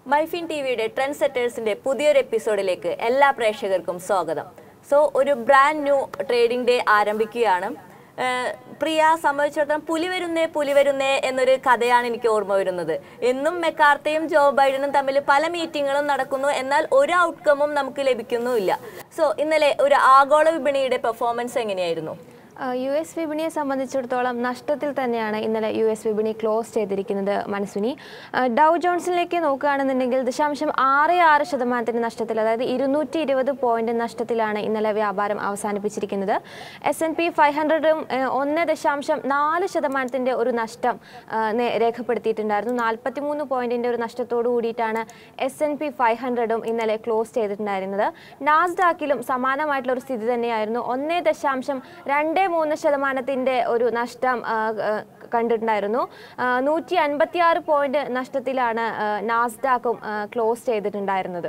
MyFin T വിയുടെ trend സെറ്റേഴ്സിന്റെ പുതിയൊരു എപ്പിസോഡിലേക്ക് എല്ലാ പ്രേക്ഷകർക്കും സ്വാഗതം സോ ഒരു ബ്രാൻഡ് ന്യൂ ട്രേഡിംഗ് ഡേ ആരംഭിക്കുകയാണ് ഏഹ് പ്രിയ സംബന്ധിച്ചിടത്തോളം പുലി വരുന്നേ പുലി വരുന്നേ എന്നൊരു കഥയാണ് എനിക്ക് ഓർമ്മ വരുന്നത് എന്നും മെക്കാർത്തയും ജോ ബൈഡനും തമ്മിൽ പല മീറ്റിങ്ങുകളും നടക്കുന്നു എന്നാൽ ഒരു ഔട്ട്കമും നമുക്ക് ലഭിക്കുന്നുമില്ല സോ ഇന്നലെ ഒരു ആഗോള വിപണിയുടെ പെർഫോമൻസ് എങ്ങനെയായിരുന്നു യു എസ് വിപണിയെ സംബന്ധിച്ചിടത്തോളം നഷ്ടത്തിൽ തന്നെയാണ് ഇന്നലെ യു എസ് വിപണി ക്ലോസ് ചെയ്തിരിക്കുന്നത് മനസ്വിനി ഏഹ് ഡൗ ജോൺസിലേക്ക് നോക്കുകയാണെന്നുണ്ടെങ്കിൽ ദശാംശം ആറ് ആറ് ശതമാനത്തിൻ്റെ നഷ്ടത്തിൽ അതായത് ഇരുന്നൂറ്റി ഇരുപത് പോയിന്റ് നഷ്ടത്തിലാണ് ഇന്നലെ വ്യാപാരം അവസാനിപ്പിച്ചിരിക്കുന്നത് എസ് എൻ പി ഫൈവ് ഹൺഡ്രഡും ഒന്ന് ദശാംശം നാല് ശതമാനത്തിൻ്റെ ഒരു നഷ്ടം ഏഹ് നേ- രേഖപ്പെടുത്തിയിട്ടുണ്ടായിരുന്നു നാൽപ്പത്തി മൂന്ന് പോയിന്റിൻ്റെ ഒരു നഷ്ടത്തോടു കൂടിയിട്ടാണ് എസ് എൻ പി ഫൈവ് ഹൺഡ്രഡും ഇന്നലെ ക്ലോസ് ചെയ്തിട്ടുണ്ടായിരുന്നത് നാസ്ഡാക്കിലും സമാനമായിട്ടുള്ള ഒരു സ്ഥിതി തന്നെയായിരുന്നു ഒന്നേ ദശാംശം രണ്ട് മൂന്ന് ശതമാനത്തിൻ്റെ ഒരു നഷ്ടം ആ, ആ, കണ്ടിട്ടുണ്ടായിരുന്നു നൂറ്റി അൻപത്തി ആറ് പോയിന്റ് നഷ്ടത്തിലാണ് ആ, നാസ്ഡാക്കും ആ, ക്ലോസ് ചെയ്തിട്ടുണ്ടായിരുന്നത്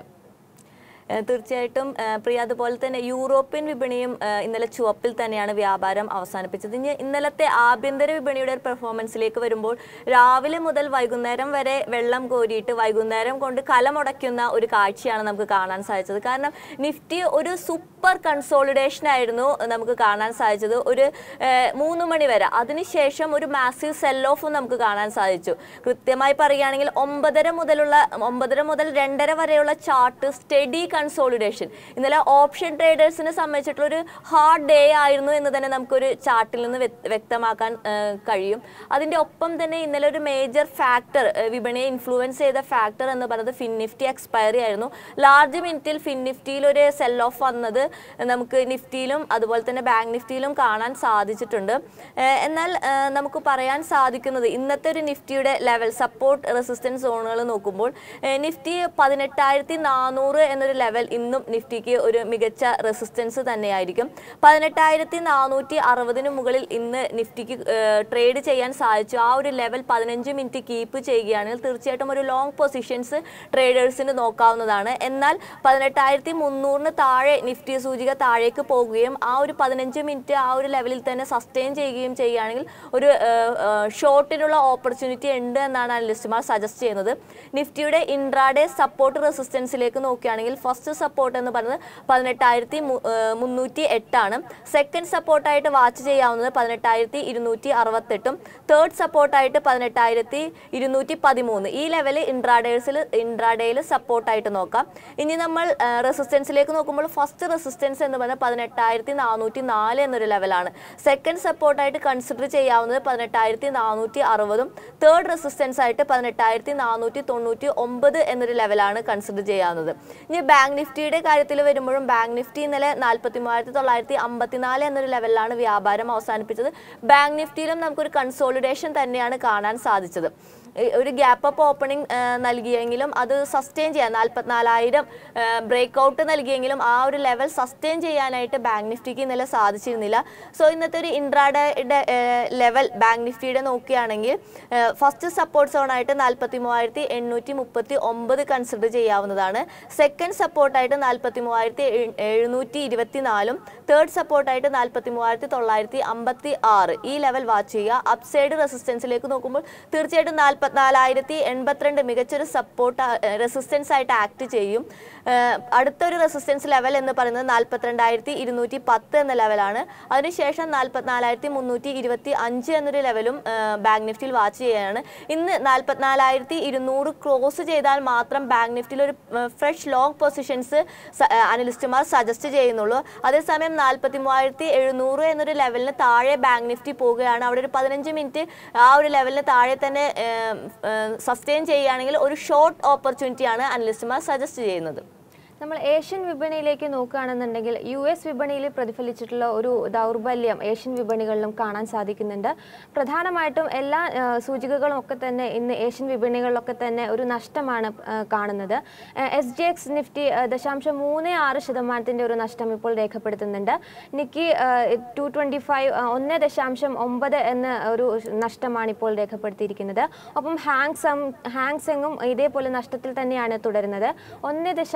ഏഹ് തീർച്ചയായിട്ടും ഏഹ് പ്രിയ അതുപോലെ തന്നെ യൂറോപ്യൻ വിപണിയും ഏഹ് ഇന്നലെ ചുവപ്പിൽ തന്നെയാണ് വ്യാപാരം അവസാനിപ്പിച്ചത് ഇനി ഇന്നലത്തെ ആഭ്യന്തര വിപണിയുടെ ഒരു പെർഫോമൻസിലേക്ക് വരുമ്പോൾ രാവിലെ മുതൽ വൈകുന്നേരം വരെ വെള്ളം കോരിയിട്ട് വൈകുന്നേരം കൊണ്ട് കലമുടയ്ക്കുന്ന ഒരു കാഴ്ചയാണ് നമുക്ക് കാണാൻ സാധിച്ചത് കാരണം നിഫ്റ്റി ഒരു സൂപ്പർ കൺസോളിഡേഷൻ ആയിരുന്നു നമുക്ക് കാണാൻ സാധിച്ചത് ഒരു ഏഹ് മൂന്ന് മണി വരെ അതിനുശേഷം ഒരു മാസീവ് സെൽ ഓഫും നമുക്ക് കാണാൻ സാധിച്ചു കൃത്യമായി പറയുകയാണെങ്കിൽ ഒമ്പതര മുതലുള്ള ഒമ്പതര മുതൽ രണ്ടര വരെയുള്ള ചാർട്ട് സ്റ്റഡി കൺസോളിഡേഷൻ ഇന്നലെ ഓപ്ഷൻ ട്രേഡേഴ്സിനെ സംബന്ധിച്ചിട്ടുള്ള ഒരു ഹാർഡ് ഡേ ആയിരുന്നു എന്ന് തന്നെ നമുക്കൊരു ചാർട്ടിൽ നിന്ന് വ്യക്ത- വ്യക്തമാക്കാൻ ആ, കഴിയും അതിൻ്റെ ഒപ്പം തന്നെ ഇന്നലെ ഒരു മേജർ ഫാക്ടർ വിപണിയെ ഇൻഫ്ലുവൻസ് ചെയ്ത ഫാക്ടർ എന്ന് പറയുന്നത് ഫിൻ നിഫ്റ്റി എക്സ്പയറി ആയിരുന്നു ലാർജ് മിനിറ്റിൽ ഫിൻ നിഫ്റ്റിയിൽ ഒരു സെൽ ഓഫ് വന്നത് നമുക്ക് നിഫ്റ്റിയിലും അതുപോലെ തന്നെ ബാങ്ക് നിഫ്റ്റിയിലും കാണാൻ സാധിച്ചിട്ടുണ്ട് ഏഹ് എന്നാൽ ഏഹ് നമുക്ക് പറയാൻ സാധിക്കുന്നത് ഇന്നത്തെ ഒരു നിഫ്റ്റിയുടെ ലെവൽ സപ്പോർട്ട് റെസിസ്റ്റൻസ് സോണുകൾ നോക്കുമ്പോൾ ഏഹ് നിഫ്റ്റി പതിനെട്ടായിരത്തി നാനൂറ് എന്നൊരു ലെവൽ ഇന്നും നിഫ്റ്റിക്ക് ഒരു മികച്ച റെസിസ്റ്റൻസ് തന്നെയായിരിക്കും പതിനെട്ടായിരത്തി നാനൂറ്റി അറുപതിന് മുകളിൽ ഇന്ന് നിഫ്റ്റിക്ക് ട്രേഡ് ചെയ്യാൻ സാധിച്ചു ആ ഒരു ലെവൽ പതിനഞ്ച് മിനിറ്റ് കീപ്പ് ചെയ്യുകയാണെങ്കിൽ തീർച്ചയായിട്ടും ഒരു ലോങ് പൊസിഷൻസ് ട്രേഡേഴ്സിന് നോക്കാവുന്നതാണ് എന്നാൽ പതിനെട്ടായിരത്തി മുന്നൂറിന് താഴെ നിഫ്റ്റി സൂചിക താഴേക്ക് പോകുകയും ആ ഒരു പതിനഞ്ച് മിനിറ്റ് ആ ഒരു ലെവലിൽ തന്നെ സസ്റ്റെയിൻ ചെയ്യുകയും ചെയ്യുകയാണെങ്കിൽ ഒരു ഷോർട്ടിനുള്ള ഓപ്പർച്യൂണിറ്റി ഉണ്ട് എന്നാണ് അനലിസ്റ്റുമാർ സജസ്റ്റ് ചെയ്യുന്നത് നിഫ്റ്റിയുടെ ഇൻട്രാഡേ സപ്പോർട്ട് റെസിസ്റ്റൻസിലേക്ക് നോക്കുകയാണെങ്കിൽ ഫസ്റ്റ് സപ്പോർട്ട് എന്ന് പറയുന്നത് പതിനെട്ടായിരത്തി മുന്നൂറ്റി എട്ടാണ് സെക്കൻഡ് സപ്പോർട്ടായിട്ട് വാച്ച് ചെയ്യാവുന്നത് പതിനെട്ടായിരത്തി ഇരുന്നൂറ്റി അറുപത്തെട്ടും തേർഡ് സപ്പോർട്ടായിട്ട് പതിനെട്ടായിരത്തി ഇരുന്നൂറ്റി പതിമൂന്ന് ഈ ലെവൽ ഇൻട്രാഡേഴ്സിൽ ഇൻട്രാഡേയിൽ സപ്പോർട്ടായിട്ട് നോക്കാം ഇനി നമ്മൾ റെസിസ്റ്റൻസിലേക്ക് നോക്കുമ്പോൾ ഫസ്റ്റ് റെസിസ്റ്റൻസ് എന്ന് പറയുന്നത് പതിനെട്ടായിരത്തി നാനൂറ്റി നാല് എന്നൊരു ലെവലാണ് സെക്കൻഡ് സപ്പോർട്ടായിട്ട് കൺസിഡർ ചെയ്യാവുന്നത് പതിനെട്ടായിരത്തി നാനൂറ്റി അറുപതും തേർഡ് റെസിസ്റ്റൻസ് ആയിട്ട് പതിനെട്ടായിരത്തി നാനൂറ്റി തൊണ്ണൂറ്റി ഒമ്പത് എന്നൊരു ലെവലാണ് കൺസിഡർ ചെയ്യാവുന്നത് ഇനി ബാങ്ക് നിഫ്റ്റിയുടെ കാര്യത്തിൽ വരുമ്പോഴും ബാങ്ക് നിഫ്റ്റി ഇന്നലെ നാൽപ്പത്തി മൂവായിരത്തി തൊള്ളായിരത്തി അമ്പത്തിനാല് എന്നൊരു ലെവലിലാണ് വ്യാപാരം അവസാനിപ്പിച്ചത് ബാങ്ക് നിഫ്റ്റിയിലും നമുക്കൊരു കൺസോളിഡേഷൻ തന്നെയാണ് കാണാൻ സാധിച്ചത് ഈ ഒരു ഗ്യാപ്പ് അപ്പ് ഓപ്പണിംഗ് നൽകിയെങ്കിലും അത് സസ്റ്റെയിൻ ചെയ്യാൻ നാൽപ്പത്തിനാലായിരം ബ്രേക്ക് ഔട്ട് നൽകിയെങ്കിലും ആ ഒരു ലെവൽ സസ്റ്റെയിൻ ചെയ്യാനായിട്ട് ബാങ്ക് നിഫ്റ്റിക്ക് ഇന്നലെ സാധിച്ചിരുന്നില്ല സോ ഇന്നത്തെ ഒരു ഇൻട്രാഡയുടെ ലെവൽ ബാങ്ക് നിഫ്റ്റിയുടെ നോക്കുകയാണെങ്കിൽ ഫസ്റ്റ് സപ്പോർട്ട് സോണായിട്ട് നാൽപ്പത്തി മൂവായിരത്തി എണ്ണൂറ്റി മുപ്പത്തി ഒമ്പത് കൺസിഡർ ചെയ്യാവുന്നതാണ് സെക്കൻഡ് സപ്പോർട്ടായിട്ട് നാൽപ്പത്തി മൂവായിരത്തി എഴുന്നൂറ്റി ഇരുപത്തി നാലും തേർഡ് സപ്പോർട്ടായിട്ട് നാൽപ്പത്തി മൂവായിരത്തി തൊള്ളായിരത്തി അമ്പത്തി ആറ് ഈ ലെവൽ വാച്ച് ചെയ്യുക അപ്സൈഡ് റെസിസ്റ്റൻസിലേക്ക് നോക്കുമ്പോൾ തീർച്ചയായിട്ടും നാൽപ്പത്തിനാലായിരത്തി എൺപത്തിരണ്ട് മികച്ചൊരു സപ്പോർട്ട് റെസിസ്റ്റൻസ് ആയിട്ട് ആക്ട് ചെയ്യും ഏഹ് അടുത്തൊരു റെസിസ്റ്റൻസ് ലെവൽ എന്ന് പറയുന്നത് നാൽപ്പത്തിരണ്ടായിരത്തി ഇരുന്നൂറ്റി പത്ത് എന്ന ലെവലാണ് അതിനുശേഷം നാൽപ്പത്തിനാലായിരത്തി മുന്നൂറ്റി ഇരുപത്തി അഞ്ച് എന്നൊരു ലെവലും ബാങ്ക് നിഫ്റ്റിയിൽ വാച്ച് ചെയ്യാനാണ് ഇന്ന് നാൽപ്പത്തിനാലായിരത്തി ഇരുന്നൂറ് ക്രോസ് ചെയ്താൽ മാത്രം ബാങ്ക് നിഫ്റ്റിയിൽ ഒരു ഫ്രഷ് ലോങ് പൊസിഷൻസ് അനലിസ്റ്റുമാർ സജസ്റ്റ് ചെയ്യുന്നുള്ളൂ അതേസമയം നാൽപ്പത്തി മൂവായിരത്തി എഴുന്നൂറ് എന്നൊരു ലെവലിന് താഴെ ബാങ്ക് നിഫ്റ്റി പോവുകയാണ് അവിടെ ഒരു പതിനഞ്ച് മിനിറ്റ് ആ ഒരു ലെവലിന് താഴെ തന്നെ സസ്റ്റെയിൻ ചെയ്യുകയാണെങ്കിൽ ഒരു ഷോർട്ട് ഓപ്പർച്യൂണിറ്റിയാണ് അനലിസ്റ്റുമാർ സജസ്റ്റ് ചെയ്യുന്നത് നമ്മൾ ഏഷ്യൻ വിപണിയിലേക്ക് നോക്കുകയാണെന്നുണ്ടെങ്കിൽ യു എസ് വിപണിയിൽ പ്രതിഫലിച്ചിട്ടുള്ള ഒരു ദൗർബല്യം ഏഷ്യൻ വിപണികളിലും കാണാൻ സാധിക്കുന്നുണ്ട് പ്രധാനമായിട്ടും എല്ലാ ആ, സൂചികകളും ഒക്കെ തന്നെ ഇന്ന് ഏഷ്യൻ വിപണികളിലൊക്കെ തന്നെ ഒരു നഷ്ടമാണ് ആ, കാണുന്നത് എസ് ജി എക്സ് നിഫ്റ്റി ആ, ദശാംശം മൂന്ന് ആറ് ശതമാനത്തിൻ്റെ ഒരു നഷ്ടം ഇപ്പോൾ രേഖപ്പെടുത്തുന്നുണ്ട് നിക്കി ടു ട്വൻറ്റി ഫൈവ് ഒന്ന് ദശാംശം ഒമ്പത് എന്ന ഒരു നഷ്ടമാണ് ഇപ്പോൾ രേഖപ്പെടുത്തിയിരിക്കുന്നത് ഒപ്പം ഹാങ്സം ഹാങ്സെങ്ങും ഇതേപോലെ നഷ്ടത്തിൽ തന്നെയാണ് തുടരുന്നത് ഒന്ന് ദശാംശം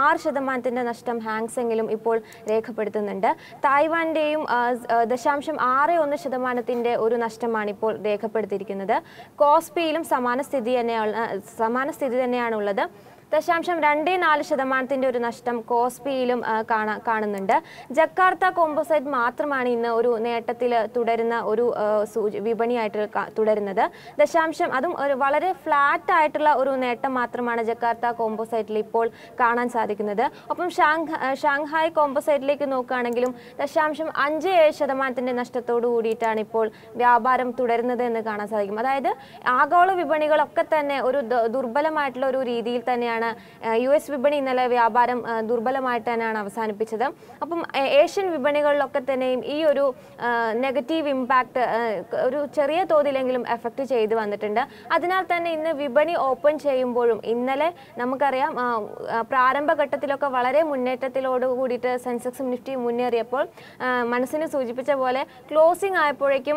ആറ് ശതമാനത്തിന്റെ നഷ്ടം ഹാങ്സെങ്ങിലും ഇപ്പോൾ രേഖപ്പെടുത്തുന്നുണ്ട് തായ്വാന്റെയും ആ, സ്- ആ, ദശാംശം ആറ് ഒന്ന് ശതമാനത്തിന്റെ ഒരു നഷ്ടമാണ് ഇപ്പോൾ രേഖപ്പെടുത്തിയിരിക്കുന്നത് കോസ്പിയിലും സമാന സ്ഥിതി തന്നെയാണ് ആ, സമാന സ്ഥിതി തന്നെയാണ് ഉള്ളത് ദശാംശം രണ്ട് നാല് ശതമാനത്തിന്റെ ഒരു നഷ്ടം കോസ്പിയിലും ആ, കാണാ കാണുന്നുണ്ട് ജക്കാർത്ത കോമ്പോസൈറ്റ് മാത്രമാണ് ഇന്ന് ഒരു നേട്ടത്തിൽ തുടരുന്ന ഒരു ആ, സൂചി വിപണിയായിട്ട് ക- തുടരുന്നത് ദശാംശം അതും ഒരു വളരെ ഫ്ലാറ്റ് ആയിട്ടുള്ള ഒരു നേട്ടം മാത്രമാണ് ജക്കാർത്ത കോമ്പോസൈറ്റിൽ ഇപ്പോൾ കാണാൻ സാധിക്കുന്നത് ഒപ്പം ഷാങ് ആ, ഷാങ്ഹായ് കോമ്പോസൈറ്റിലേക്ക് നോക്കുകയാണെങ്കിലും ദശാംശം അഞ്ച് ഏഴ് ശതമാനത്തിന്റെ നഷ്ടത്തോടു കൂടിയിട്ടാണ് ഇപ്പോൾ വ്യാപാരം തുടരുന്നത് എന്ന് കാണാൻ സാധിക്കും അതായത് ആഗോള വിപണികളൊക്കെ തന്നെ ഒരു ദ- ദുർബലമായിട്ടുള്ള ഒരു രീതിയിൽ തന്നെയാണ് യു എസ് വിപണി ഇന്നലെ വ്യാപാരം ആ, ദുർബലമായിട്ട് തന്നെയാണ് അവസാനിപ്പിച്ചത് അപ്പം ഏ- ഏഷ്യൻ വിപണികളിലൊക്കെ തന്നെയും ഈ ഒരു നെഗറ്റീവ് ഇമ്പാക്റ്റ് ഒരു ചെറിയ തോതിലെങ്കിലും എഫക്റ്റ് ചെയ്തു വന്നിട്ടുണ്ട് അതിനാൽ തന്നെ ഇന്ന് വിപണി ഓപ്പൺ ചെയ്യുമ്പോഴും ഇന്നലെ നമുക്കറിയാം ആ, ആ, പ്രാരംഭഘട്ടത്തിലൊക്കെ വളരെ മുന്നേറ്റത്തിലോട് കൂടിയിട്ട് സെൻസെക്സും നിഫ്റ്റി മുന്നേറിയപ്പോൾ ആ, മനസ്സിന് സൂചിപ്പിച്ച പോലെ ക്ലോസിംഗ് ആയപ്പോഴേക്കും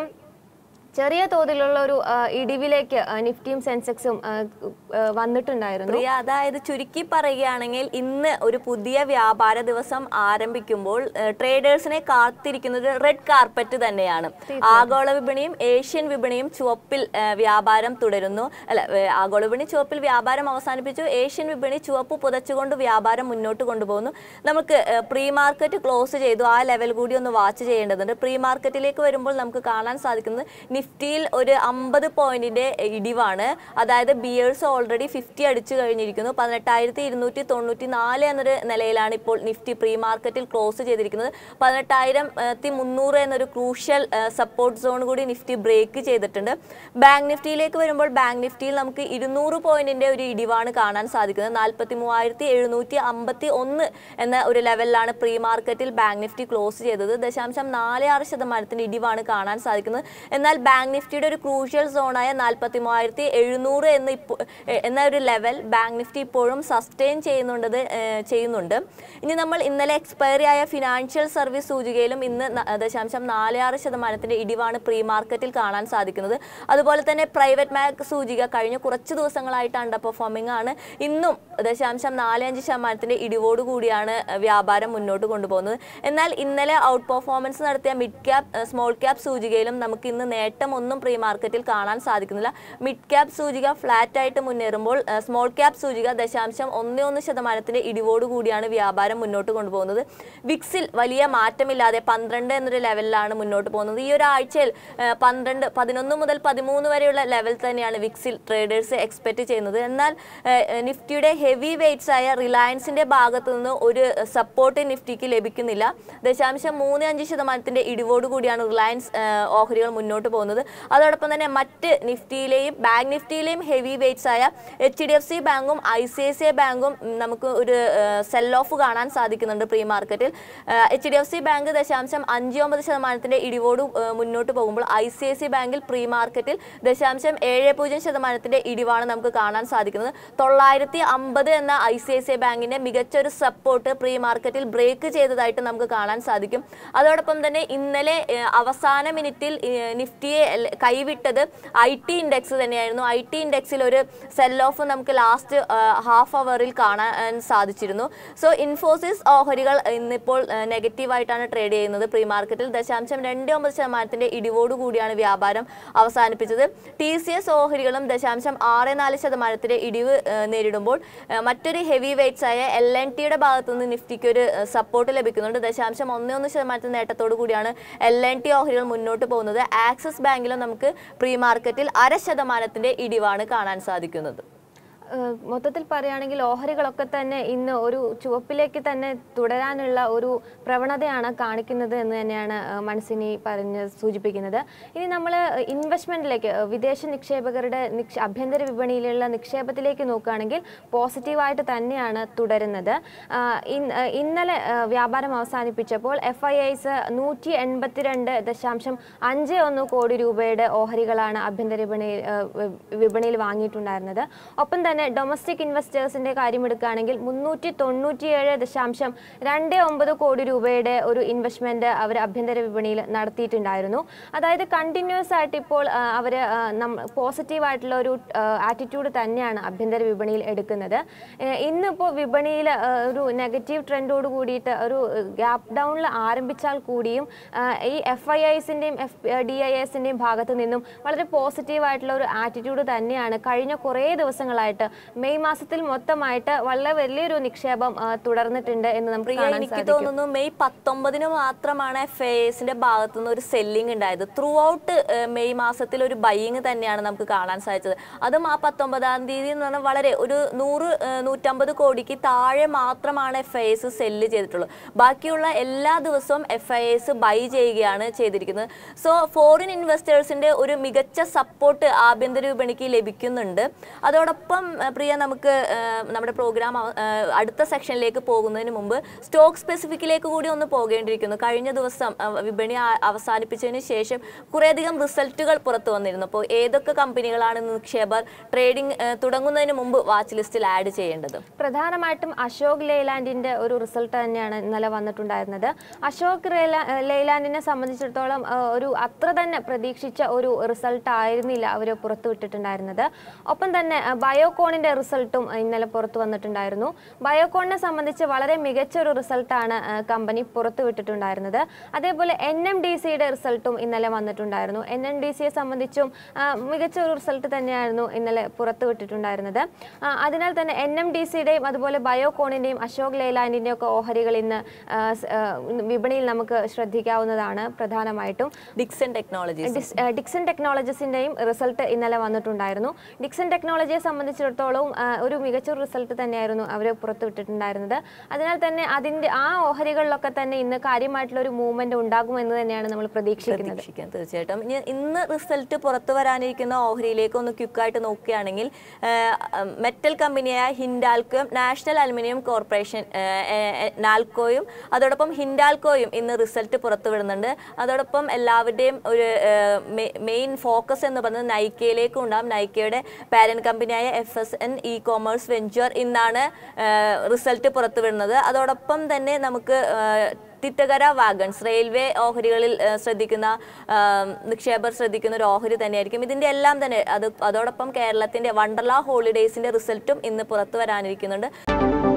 ചെറിയ തോതിലുള്ള ഒരു ആ, ഇടിവിലേക്ക് ആ, നിഫ്റ്റിയും സെൻസെക്സും ആ, ആ, വന്നിട്ടുണ്ടായിരുന്നു പ്രിയ അതായത് ചുരുക്കി പറയുകയാണെങ്കിൽ ഇന്ന് ഒരു പുതിയ വ്യാപാര ദിവസം ആരംഭിക്കുമ്പോൾ ട്രേഡേഴ്സിനെ കാത്തിരിക്കുന്നത് റെഡ് കാർപ്പറ്റ് തന്നെയാണ് ആഗോള വിപണിയും ഏഷ്യൻ വിപണിയും ചുവപ്പിൽ ഏ, വ്യാപാരം തുടരുന്നു അല്ല ഏ, ആഗോള വിപണി ചുവപ്പിൽ വ്യാപാരം അവസാനിപ്പിച്ചു ഏഷ്യൻ വിപണി ചുവപ്പ് പുതച്ചുകൊണ്ട് വ്യാപാരം മുന്നോട്ട് കൊണ്ടുപോകുന്നു നമുക്ക് പ്രീ മാർക്കറ്റ് ക്ലോസ് ചെയ്തു ആ ലെവൽ കൂടി ഒന്ന് വാച്ച് ചെയ്യേണ്ടതുണ്ട് പ്രീ മാർക്കറ്റിലേക്ക് വരുമ്പോൾ നമുക്ക് കാണാൻ സാധിക്കുന്നത് നിഫ്റ്റിയിൽ ഒരു അമ്പത് പോയിന്റിന്റെ ഇടിവാണ് അതായത് ബിയേഴ്സ് ഓൾറെഡി ഫിഫ്റ്റി അടിച്ചു കഴിഞ്ഞിരിക്കുന്നു പതിനെട്ടായിരത്തി ഇരുന്നൂറ്റി തൊണ്ണൂറ്റി നാല് എന്നൊരു നിലയിലാണ് ഇപ്പോൾ നിഫ്റ്റി പ്രീ മാർക്കറ്റിൽ ക്ലോസ് ചെയ്തിരിക്കുന്നത് പതിനെട്ടായിരത്തി മുന്നൂറ് എന്നൊരു ക്രൂഷ്യൽ സപ്പോർട്ട് സോൺ കൂടി നിഫ്റ്റി ബ്രേക്ക് ചെയ്തിട്ടുണ്ട് ബാങ്ക് നിഫ്റ്റിയിലേക്ക് വരുമ്പോൾ ബാങ്ക് നിഫ്റ്റിയിൽ നമുക്ക് ഇരുന്നൂറ് പോയിന്റിന്റെ ഒരു ഇടിവാണ് കാണാൻ സാധിക്കുന്നത് നാൽപ്പത്തി മൂവായിരത്തി എഴുന്നൂറ്റി അമ്പത്തി ഒന്ന് എന്ന ഒരു ലെവലിലാണ് പ്രീ മാർക്കറ്റിൽ ബാങ്ക് നിഫ്റ്റി ക്ലോസ് ചെയ്തത് ദശാംശം നാല് ആറ് ശതമാനത്തിന്റെ ഇടിവാണ് കാണാൻ സാധിക്കുന്നത് എന്നാൽ ബാങ്ക് നിഫ്റ്റിയുടെ ഒരു ക്രൂഷ്യൽ സോണായ നാൽപ്പത്തി മൂവായിരത്തി എഴുന്നൂറ് എന്ന ഇപ്പോൾ എന്ന ഒരു ലെവൽ ബാങ്ക് നിഫ്റ്റി ഇപ്പോഴും സസ്റ്റെയിൻ ചെയ്യുന്നുണ്ടത് ഏഹ്, ചെയ്യുന്നുണ്ട് ഇനി നമ്മൾ ഇന്നലെ എക്സ്പയറി ആയ ഫിനാൻഷ്യൽ സർവീസ് സൂചികയിലും ഇന്ന് ന- ദശാംശം നാല് ആറ് ശതമാനത്തിന്റെ ഇടിവാണ് പ്രീ മാർക്കറ്റിൽ കാണാൻ സാധിക്കുന്നത് അതുപോലെ തന്നെ പ്രൈവറ്റ് ബാങ്ക് സൂചിക കഴിഞ്ഞ കുറച്ച് ദിവസങ്ങളായിട്ട് അണ്ടർ പെർഫോമിംഗ് ആണ് ഇന്നും ദശാംശം നാല് അഞ്ച് ശതമാനത്തിന്റെ ഇടിവോട് കൂടിയാണ് വ്യാപാരം മുന്നോട്ട് കൊണ്ടുപോകുന്നത് എന്നാൽ ഇന്നലെ ഔട്ട് പെർഫോമൻസ് നടത്തിയ മിഡ് ക്യാപ് സ്മോൾ ക്യാപ് സൂചികയിലും നമുക്ക് ഇന്ന് നേട്ടം ഒന്നും പ്രീ മാർക്കറ്റിൽ കാണാൻ സാധിക്കുന്നില്ല മിഡ് ക്യാപ് സൂചിക ഫ്ലാറ്റ് ആയിട്ട് മുന്നേറുമ്പോൾ സ്മോൾ ക്യാപ് സൂചിക ദശാംശം ഒന്ന് ഒന്ന് ശതമാനത്തിന്റെ ഇടിവോട് കൂടിയാണ് വ്യാപാരം മുന്നോട്ട് കൊണ്ടുപോകുന്നത് വിക്സിൽ വലിയ മാറ്റമില്ലാതെ പന്ത്രണ്ട് എന്നൊരു ലെവലിലാണ് മുന്നോട്ട് പോകുന്നത് ഈ ഒരാഴ്ചയിൽ ആ, പന്ത്രണ്ട് പതിനൊന്ന് മുതൽ പതിമൂന്ന് വരെയുള്ള ലെവൽ തന്നെയാണ് വിക്സിൽ ട്രേഡേഴ്സ് എക്സ്പെക്ട് ചെയ്യുന്നത് എന്നാൽ ആ, നിഫ്റ്റിയുടെ ഹെവി വെയ്റ്റ്സ് ആയ റിലയൻസിന്റെ ഭാഗത്തു നിന്ന് ഒരു സപ്പോർട്ട് നിഫ്റ്റിക്ക് ലഭിക്കുന്നില്ല ദശാംശം മൂന്ന് അഞ്ച് ശതമാനത്തിന്റെ ഇടിവോട് കൂടിയാണ് റിലയൻസ് ആ, ഓഹരികൾ മുന്നോട്ട് പോകുന്നത് അതോടൊപ്പം തന്നെ മറ്റ് നിഫ്റ്റിയിലെയും ബാങ്ക് നിഫ്റ്റിയിലെയും ഹെവി വെയ്റ്റ്സ് ആയ എച്ച് ഡി എഫ് സി ബാങ്കും I C I C I ബാങ്കും ഉം, നമുക്ക് ഒരു സെൽ ഓഫ് കാണാൻ സാധിക്കുന്നുണ്ട് പ്രീ മാർക്കറ്റിൽ H D F C bank ദശാംശം അഞ്ച് ഒമ്പത് ശതമാനത്തിന്റെ ഇടിവോട് ആ, മുന്നോട്ട് പോകുമ്പോൾ ഐ സി ഐ സി ബാങ്കിൽ പ്രീ മാർക്കറ്റിൽ ദശാംശം ഏഴ് പൂജ്യം ശതമാനത്തിന്റെ ഇടിവാണ് നമുക്ക് കാണാൻ സാധിക്കുന്നത് തൊള്ളായിരത്തി അമ്പത് എന്ന I C I C I ബാങ്കിന്റെ മികച്ച ഒരു സപ്പോർട്ട് പ്രീ മാർക്കറ്റിൽ ബ്രേക്ക് ചെയ്തതായിട്ട് നമുക്ക് കാണാൻ സാധിക്കും അതോടൊപ്പം തന്നെ ഇന്നലെ ഏഹ്, അവസാന മിനിറ്റിൽ ഏഹ്, നിഫ്റ്റിയെ ല- കൈവിട്ടത് ഐ ടി ഇൻഡെക്സ് തന്നെയായിരുന്നു ഐ ടി ഇൻഡെക്സിൽ ഒരു സെൽ ഓഫ് നമുക്ക് ലാസ്റ്റ് ഹാഫ് അവറിൽ കാണാൻ സാധിച്ചിരുന്നു സോ ഇൻഫോസിസ് ഓഹരികൾ ഇന്നിപ്പോൾ നെഗറ്റീവായിട്ടാണ് ട്രേഡ് ചെയ്യുന്നത് പ്രീ മാർക്കറ്റിൽ ദശാംശം രണ്ട് ഒമ്പത് ശതമാനത്തിന്റെ ഇടിവോട് കൂടിയാണ് വ്യാപാരം അവസാനിപ്പിച്ചത് ടി സി എസ് ഓഹരികളും ദശാംശം ആറ് നാല് ശതമാനത്തിന്റെ ഇടിവ് ഏഹ്, നേരിടുമ്പോൾ ഏഹ്, മറ്റൊരു ഹെവി വെയ്റ്റ്സ് ആയ എൽ എൻ ടിയുടെ ഭാഗത്തു നിന്ന് നിഫ്റ്റിക്ക് ഒരു സപ്പോർട്ട് ലഭിക്കുന്നുണ്ട് ദശാംശം ഒന്ന് ഒന്ന് ശതമാനത്തിന് നേട്ടത്തോടു കൂടിയാണ് എൽ എൻ ടി ഓഹരികൾ മുന്നോട്ട് പോകുന്നത് ആക്സിസ് ബാങ്കിലും നമുക്ക് പ്രീ മാർക്കറ്റിൽ അര ശതമാനത്തിന്റെ ഇടിവാണ് കാണാൻ സാധിക്കുന്നത് ഏഹ് മൊത്തത്തിൽ പറയുകയാണെങ്കിൽ ഓഹരികളൊക്കെ തന്നെ ഇന്ന് ഒരു ചുവപ്പിലേക്ക് തന്നെ തുടരാനുള്ള ഒരു പ്രവണതയാണ് കാണിക്കുന്നത് എന്ന് തന്നെയാണ് ഏഹ് മനസ്സിനി പറഞ്ഞ് സൂചിപ്പിക്കുന്നത് ഇനി നമ്മൾ ഇൻവെസ്റ്റ്മെന്റിലേക്ക് ഏഹ് വിദേശ നിക്ഷേപകരുടെ നിക്ഷ ആഭ്യന്തര വിപണിയിലുള്ള നിക്ഷേപത്തിലേക്ക് നോക്കുകയാണെങ്കിൽ പോസിറ്റീവായിട്ട് തന്നെയാണ് തുടരുന്നത് ആഹ് ഇൻ- ഏഹ് ഇന്നലെ ഏഹ് വ്യാപാരം അവസാനിപ്പിച്ചപ്പോൾ എഫ് ഐ ഐസ് നൂറ്റി എൺപത്തിരണ്ട് ദശാംശം അഞ്ച് ഒന്ന് കോടി രൂപയുടെ ഓഹരികളാണ് ആഭ്യന്തര വിപണിയിൽ ഏഹ് വിപണിയിൽ വാങ്ങിയിട്ടുണ്ടായിരുന്നത് ഒപ്പം തന്നെ തന്നെ ഡൊമസ്റ്റിക് ഇൻവെസ്റ്റേഴ്സിന്റെ കാര്യം എടുക്കുകയാണെങ്കിൽ മുന്നൂറ്റി തൊണ്ണൂറ്റിയേഴ് ദശാംശം രണ്ട് ഒമ്പത് കോടി രൂപയുടെ ഒരു ഇൻവെസ്റ്റ്മെന്റ് അവർ ആഭ്യന്തര വിപണിയിൽ നടത്തിയിട്ടുണ്ടായിരുന്നു അതായത് കണ്ടിന്യൂസ് ആയിട്ട് ഇപ്പോൾ അവർ പോസിറ്റീവ് ആയിട്ടുള്ള ഒരു ആറ്റിറ്റ്യൂഡ് തന്നെയാണ് ആഭ്യന്തര വിപണിയിൽ എടുക്കുന്നത് ഏഹ് ഇന്നിപ്പോൾ വിപണിയിൽ ഒരു നെഗറ്റീവ് ട്രെൻഡോട് കൂടിയിട്ട് ഒരു ഗ്യാപ്പ് ഡൗണിൽ ആരംഭിച്ചാൽ കൂടിയും ആഹ് ഈ എഫ് ഐ ഐസിൻ്റെയും എഫ് ഡി ഐ എസിൻ്റെയും ഭാഗത്തു നിന്നും വളരെ പോസിറ്റീവ് ആയിട്ടുള്ള ഒരു ആറ്റിറ്റ്യൂഡ് തന്നെയാണ് കഴിഞ്ഞ കുറേ ദിവസങ്ങളായിട്ട് മെയ് മാസത്തിൽ മൊത്തമായിട്ട് വളരെ വലിയൊരു നിക്ഷേപം ആഹ് തുടർന്നിട്ടുണ്ട് എന്ന് നമുക്ക് പ്രിയ കാണാൻ എനിക്ക് സാധിക്കും തോന്നുന്നു മെയ് പത്തൊമ്പതിന് മാത്രമാണ് എഫ് എസിന്റെ ഭാഗത്തു നിന്ന് ഒരു സെല്ലിംഗ് ഉണ്ടായത് ത്രൂ ഔട്ട് മെയ് മാസത്തിൽ ഒരു ബൈയിങ് തന്നെയാണ് നമുക്ക് കാണാൻ സാധിച്ചത് അതും ആ പത്തൊമ്പതാം തീയതി എന്ന് പറഞ്ഞാൽ വളരെ ഒരു നൂറ് ഏഹ്, നൂറ്റമ്പത് കോടിക്ക് താഴെ മാത്രമാണ് എഫ് ഐ എസ് സെല്ല് ചെയ്തിട്ടുള്ളൂ ബാക്കിയുള്ള എല്ലാ ദിവസവും എഫ് ഐ എസ് ബൈ ചെയ്യുകയാണ് ചെയ്തിരിക്കുന്നത് സോ ഫോറിൻ ഇൻവെസ്റ്റേഴ്സിന്റെ ഒരു മികച്ച സപ്പോർട്ട് ആഭ്യന്തര വിപണിക്ക് ലഭിക്കുന്നുണ്ട് അതോടൊപ്പം ഏഹ്, പ്രിയ നമുക്ക് ഏഹ്, നമ്മുടെ പ്രോഗ്രാം അവ- ഏഹ്, അടുത്ത സെക്ഷനിലേക്ക് പോകുന്നതിന് മുമ്പ് സ്റ്റോക്ക് സ്പെസിഫിക്കിലേക്ക് കൂടി ഒന്ന് പോകേണ്ടിയിരിക്കുന്നു കഴിഞ്ഞ ദിവസം അഹ്, വിപണി ആ- അവസാനിപ്പിച്ചതിന് ശേഷം കുറേയധികം റിസൾട്ടുകൾ പുറത്തു വന്നിരുന്നു അപ്പോൾ ഏതൊക്കെ കമ്പനികളാണ് നിക്ഷേപർ ട്രേഡിംഗ് ഏഹ്, തുടങ്ങുന്നതിന് മുമ്പ് വാച്ച് ലിസ്റ്റിൽ ആഡ് ചെയ്യേണ്ടത് പ്രധാനമായിട്ടും അശോക് ലെയ്ലാൻഡിന്റെ ഒരു റിസൾട്ട് തന്നെയാണ് ഇന്നലെ വന്നിട്ടുണ്ടായിരുന്നത് അശോക് റെയ്ല- ലെയ്ലാൻഡിനെ സംബന്ധിച്ചിടത്തോളം ആ, ഒരു അത്ര തന്നെ പ്രതീക്ഷിച്ച ഒരു റിസൾട്ട് ആയിരുന്നില്ല അവർ പുറത്തുവിട്ടിട്ടുണ്ടായിരുന്നത് ഒപ്പം തന്നെ ആ, ബയോകോണിന്റെ റിസൾട്ടും ഇന്നലെ പുറത്തു വന്നിട്ടുണ്ടായിരുന്നു ബയോകോണിനെ സംബന്ധിച്ച് വളരെ മികച്ച ഒരു റിസൾട്ടാണ് ആ, കമ്പനി പുറത്തുവിട്ടിട്ടുണ്ടായിരുന്നത് അതേപോലെ എൻ എം ഡി സിയുടെ റിസൾട്ടും ഇന്നലെ വന്നിട്ടുണ്ടായിരുന്നു എൻ എം ഡി സിയെ സംബന്ധിച്ചും ആ, മികച്ച ഒരു റിസൾട്ട് തന്നെയായിരുന്നു ഇന്നലെ പുറത്തുവിട്ടിട്ടുണ്ടായിരുന്നത് ആ, അതിനാൽ തന്നെ എൻ എം ഡി സിയുടെയും അതുപോലെ ബയോകോണിന്റെയും അശോക് ലെയ്ലാൻഡിന്റെയും ഒക്കെ ഓഹരികൾ ഇന്ന് ആ, സ്- ആ, വിപണിയിൽ നമുക്ക് ശ്രദ്ധിക്കാവുന്നതാണ് പ്രധാനമായിട്ടും ഡിക്സൺ ടെക്നോളജീസ് ഡിസ്- ഏഹ് ഡിക്സൺ ടെക്നോളജീസിന്റെയും റിസൾട്ട് ഇന്നലെ വന്നിട്ടുണ്ടായിരുന്നു ഡിക്സൺ ടെക്നോളജിയെ സംബന്ധിച്ചിടത്തോളം ആ, ഒരു മികച്ച റിസൾട്ട് തന്നെയായിരുന്നു അവർ പുറത്തുവിട്ടിട്ടുണ്ടായിരുന്നത് അതിനാൽ തന്നെ അതിന്റെ ആ ഓഹരികളിലൊക്കെ തന്നെ ഇന്ന് കാര്യമായിട്ടുള്ള ഒരു മൂവ്മെന്റ് ഉണ്ടാകുമെന്ന് തന്നെയാണ് നമ്മൾ പ്രതീക്ഷിക്കുന്നത് പ്രതീക്ഷിക്കാം തീർച്ചയായിട്ടും ഇനി ഇന്ന് റിസൾട്ട് പുറത്തു വരാനിരിക്കുന്ന ഓഹരിയിലേക്ക് ഒന്ന് ക്വിക്കായിട്ട് നോക്കുകയാണെങ്കിൽ മെറ്റൽ കമ്പനിയായ ഹിൻഡാൽക്കോയും നാഷണൽ അലുമിനിയം കോർപ്പറേഷൻ നാൽക്കോയും അതോടൊപ്പം ഹിൻഡാൽക്കോയും ഇന്ന് റിസൾട്ട് പുറത്തുവിടുന്നുണ്ട് അതോടൊപ്പം എല്ലാവരുടെയും ഒരു മെയിൻ ഫോക്കസ് എന്ന് പറയുന്നത് നൈക്കയിലേക്കും ഉണ്ടാകും നൈക്കയുടെ പാരന്റ് കമ്പനിയായ F S N E Commerce Venture ഇന്നാണ് റിസൾട്ട് പുറത്തുവിടുന്നത് അതോടൊപ്പം തന്നെ നമുക്ക് ഏഹ്, തിത്തകര വാഗൺസ് റെയിൽവേ ഓഹരികളിൽ ഏഹ്, ശ്രദ്ധിക്കുന്ന ആം, നിക്ഷേപർ ശ്രദ്ധിക്കുന്ന ഒരു ഓഹരി തന്നെയായിരിക്കും ഇതിന്റെ എല്ലാം തന്നെ അത് അതോടൊപ്പം കേരളത്തിന്റെ വണ്ടർല ഹോളിഡേയ്സിന്റെ റിസൾട്ടും ഇന്ന് പുറത്തു വരാനിരിക്കുന്നുണ്ട്